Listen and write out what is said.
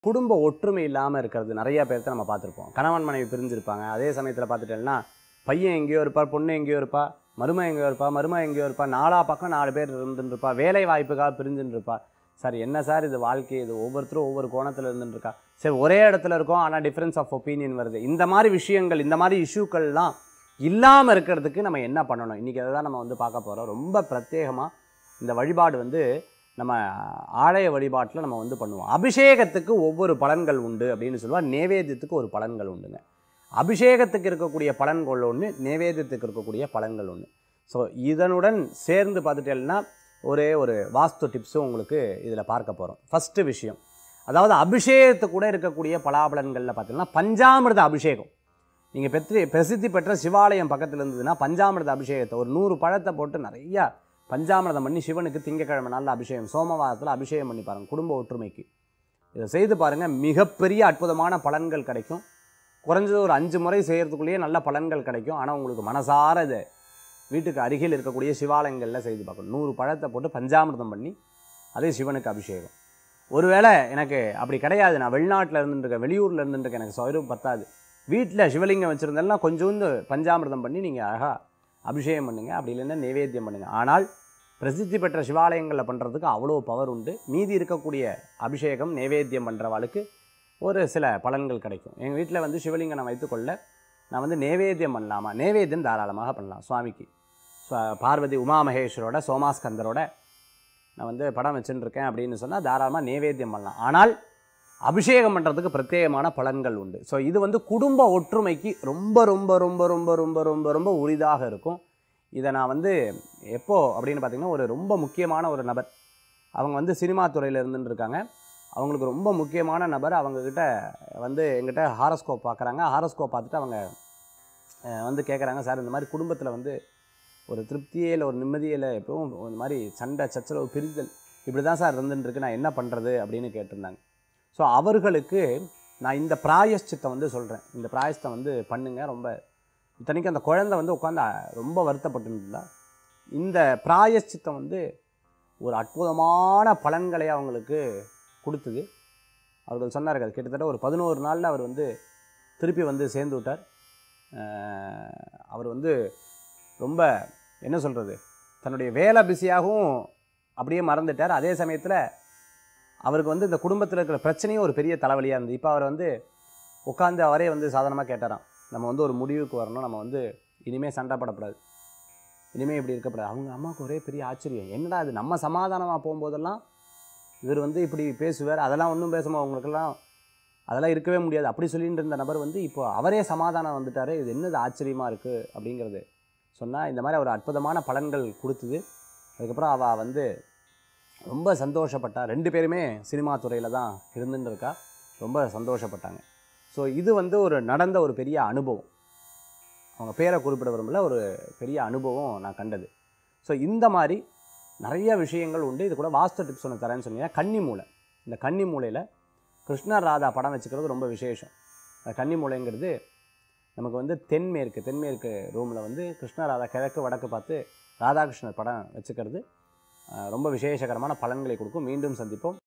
குடும்ப ஒற்றுமை இல்லாமல் இருக்கிறது நிறைய பேர்த்த நம்ம பார்த்துருப்போம் கணவன் மனைவி பிரிஞ்சிருப்பாங்க அதே சமயத்தில் பார்த்துட்டேன்னா பையன் எங்கேயோ இருப்பார் பொண்ணு எங்கேயோ இருப்பா மரும எங்கேயோ இருப்பா மரும எங்கேயோ இருப்பா நாலா பக்கம் நாலு பேர் இருந்துட்டு இருப்பா வேலை வாய்ப்புக்காக பிரிஞ்சுட்டு இருப்பா சார் என்ன சார் இது வாழ்க்கை இது ஒவ்வொருத்தரும் ஒவ்வொரு கோணத்தில் இருந்துட்டு இருக்கா சரி ஒரே இடத்துல இருக்கோம் ஆனால் டிஃப்ரென்ஸ் ஆஃப் ஒப்பீனியன் வருது இந்த மாதிரி விஷயங்கள் இந்த மாதிரி இஷ்யூக்கள்லாம் இல்லாமல் இருக்கிறதுக்கு நம்ம என்ன பண்ணணும் இன்றைக்கி அதை தான் நம்ம வந்து பார்க்க போகிறோம் ரொம்ப பிரத்யேகமாக இந்த வழிபாடு வந்து நம்ம ஆலய வழிபாட்டில் நம்ம வந்து பண்ணுவோம் அபிஷேகத்துக்கு ஒவ்வொரு பலன்கள் உண்டு அப்படின்னு சொல்லுவாள் நேவேத்தியத்துக்கு ஒரு பலன்கள் உண்டுங்க அபிஷேகத்துக்கு இருக்கக்கூடிய பலன்கள் ஒன்று நேவேத்தியத்துக்கு இருக்கக்கூடிய பலன்கள் ஒன்று ஸோ இதனுடன் சேர்ந்து பார்த்துட்டேன்னா ஒரே ஒரு வாஸ்து டிப்ஸும் உங்களுக்கு இதில் பார்க்க போகிறோம் ஃபஸ்ட்டு விஷயம் அதாவது அபிஷேகத்து கூட இருக்கக்கூடிய பலாபலன்களில் பார்த்தீங்கன்னா பஞ்சாமிர்த அபிஷேகம் நீங்கள் பெற்று பிரசித்தி பெற்ற சிவாலயம் பக்கத்தில் இருந்ததுன்னா பஞ்சாமிர்த அபிஷேகத்தை ஒரு நூறு பழத்தை போட்டு நிறையா பஞ்சாமிர்தம் பண்ணி சிவனுக்கு திங்கக்கிழமை நாளில் அபிஷேகம் சோமவாரத்தில் அபிஷேகம் பண்ணி பாருங்கள் குடும்ப ஒற்றுமைக்கு இதை செய்து பாருங்கள் மிகப்பெரிய அற்புதமான பலன்கள் கிடைக்கும் குறைஞ்சது ஒரு அஞ்சு முறை செய்கிறதுக்குள்ளேயே நல்ல பலன்கள் கிடைக்கும் ஆனால் உங்களுக்கு மனசார இதை வீட்டுக்கு அருகில் இருக்கக்கூடிய சிவாலயங்களில் செய்து பார்க்கணும் நூறு பழத்தை போட்டு பஞ்சாமிர்தம் பண்ணி அதே சிவனுக்கு அபிஷேகம் ஒருவேளை எனக்கு அப்படி கிடையாது நான் வெளிநாட்டில் இருந்துருக்கேன் வெளியூரில் இருந்துருக்கேன் எனக்கு சௌரியம் பத்தாது வீட்டில் சிவலிங்கம் வச்சுருந்தேன்னா கொஞ்சோண்டு பஞ்சாமிர்தம் பண்ணி நீங்கள் அழகாக அபிஷேகம் பண்ணுங்கள் அப்படி இல்லைன்னா நைவேத்தியம் பண்ணுங்கள் ஆனால் பிரசித்தி பெற்ற சிவாலயங்களில் பண்ணுறதுக்கு அவ்வளோ பவர் உண்டு மீதி இருக்கக்கூடிய அபிஷேகம் நைவேத்தியம் பண்ணுறவாளுக்கு ஒரு சில பலன்கள் கிடைக்கும் எங்கள் வீட்டில் வந்து சிவலிங்கம் நான் வைத்துக்கொள்ள நான் வந்து நைவேத்தியம் பண்ணலாமா நைவேத்தியம் தாராளமாக பண்ணலாம் சுவாமிக்கு சுவா- பார்வதி உமாமகேஸ்வரோட சோமாஸ்கந்தரோட நான் வந்து படம் வச்சுட்டு இருக்கேன் அப்படின்னு சொன்னால் தாராளமாக நைவேத்தியம் பண்ணலாம் ஆனால் அபிஷேகம் பண்ணுறதுக்கு பிரத்யேகமான பலன்கள் உண்டு ஸோ இது வந்து குடும்ப ஒற்றுமைக்கு ரொம்ப ரொம்ப ரொம்ப ரொம்ப ரொம்ப ரொம்ப ரொம்ப உரிதாக இருக்கும் இதை நான் வந்து எப்போ அப்படின்னு பார்த்தீங்கன்னா ஒரு ரொம்ப முக்கியமான ஒரு நபர் அவங்க வந்து சினிமா துறையில் இருந்துட்டு இருக்காங்க அவங்களுக்கு ரொம்ப முக்கியமான நபர் அவங்கக்கிட்ட வந்து எங்கிட்ட ஹாரஸ்கோப் பார்க்குறாங்க ஹாரஸ்கோப் பார்த்துட்டு அவங்க அஹ், வந்து கேட்குறாங்க சார் இந்த மாதிரி குடும்பத்தில் வந்து ஒரு திருப்தியே இல்லை ஒரு நிம்மதியே இல்லை எப்பவும் இந்த மாதிரி சண்டை சச்சரவு பிரிதல் இப்படி தான் சார் இருந்துட்டு இருக்கு நான் என்ன பண்ணுறது அப்படின்னு கேட்டிருந்தாங்க ஸோ அவர்களுக்கு நான் இந்த பிராயஷ்சித்தை வந்து சொல்கிறேன் இந்த பிராயஷ்டம் வந்து பண்ணுங்க ரொம்ப இத்தனைக்கும் அந்த குழந்தை வந்து உட்காந்து ரொம்ப வருத்தப்பட்டு இருந்தா இந்த பிராயஷ்சித்தம் வந்து ஒரு அற்புதமான பலன்களை அவங்களுக்கு கொடுத்தது அவர்கள் சொன்னார்கள் கிட்டத்தட்ட ஒரு பதினோரு நாளில் அவர் வந்து திருப்பி வந்து சேர்ந்து விட்டார் அஹ் அவர் வந்து ரொம்ப என்ன சொல்கிறது தன்னுடைய வேலை பிஸியாகவும் அப்படியே மறந்துட்டார் அதே சமயத்தில் அவருக்கு வந்து இந்த குடும்பத்தில் இருக்கிற பிரச்சனையும் ஒரு பெரிய தலைவலியாக இருந்தது இப்போ அவர் வந்து உட்காந்து அவரே வந்து சாதாரணமாக கேட்டாராம் நம்ம வந்து ஒரு முடிவுக்கு வரணும் நம்ம வந்து இனிமேல் சண்டை படக்கூடாது இனிமேல் இப்படி இருக்கக்கூடாது அவங்க அம்மாவுக்கு ஒரே பெரிய ஆச்சரியம் என்னடா அது நம்ம சமாதானமாக போகும்போதெல்லாம் இவர் வந்து இப்படி பேசுவார் அதெல்லாம் ஒன்றும் பேசுமா அவங்களுக்கெல்லாம் அதெல்லாம் இருக்கவே முடியாது அப்படி சொல்லிட்டு இருந்த நபர் வந்து இப்போ அவரே சமாதானம் வந்துட்டாரு இது என்னது ஆச்சரியமாக இருக்குது அப்படிங்கிறது சொன்னால் இந்த மாதிரி ஒரு அற்புதமான பலன்கள் கொடுத்தது அதுக்கப்புறம் அவள் வந்து ரொம்ப சந்தோஷப்பட்டா ரெண்டு பேருமே சினிமா துறையில் தான் இருந்துன்னு இருக்கா ரொம்ப சந்தோஷப்பட்டாங்க ஸோ இது வந்து ஒரு நடந்த ஒரு பெரிய அனுபவம் அவங்க பேரை குறிப்பிட விரும்பல ஒரு பெரிய அனுபவம் நான் கண்டது ஸோ இந்த மாதிரி நிறைய விஷயங்கள் உண்டு இது கூட வாஸ்து டிப்ஸ் ஒன்று தரேன்னு சொன்னீங்கன்னா கன்னி மூலை இந்த கன்னி மூலையில் கிருஷ்ணர் ராதா படம் வச்சுக்கிறது ரொம்ப விசேஷம் அந்த கன்னி மூலைங்கிறது நமக்கு வந்து தென்மேற்கு தென்மேற்கு ரூமில் வந்து கிருஷ்ணராதா கிழக்கு வடக்கு பார்த்து ராதாகிருஷ்ணர் படம் வச்சுக்கிறது அஹ், ரொம்ப விசேஷகரமான பலன்களை கொடுக்கும் மீண்டும் சந்திப்போம்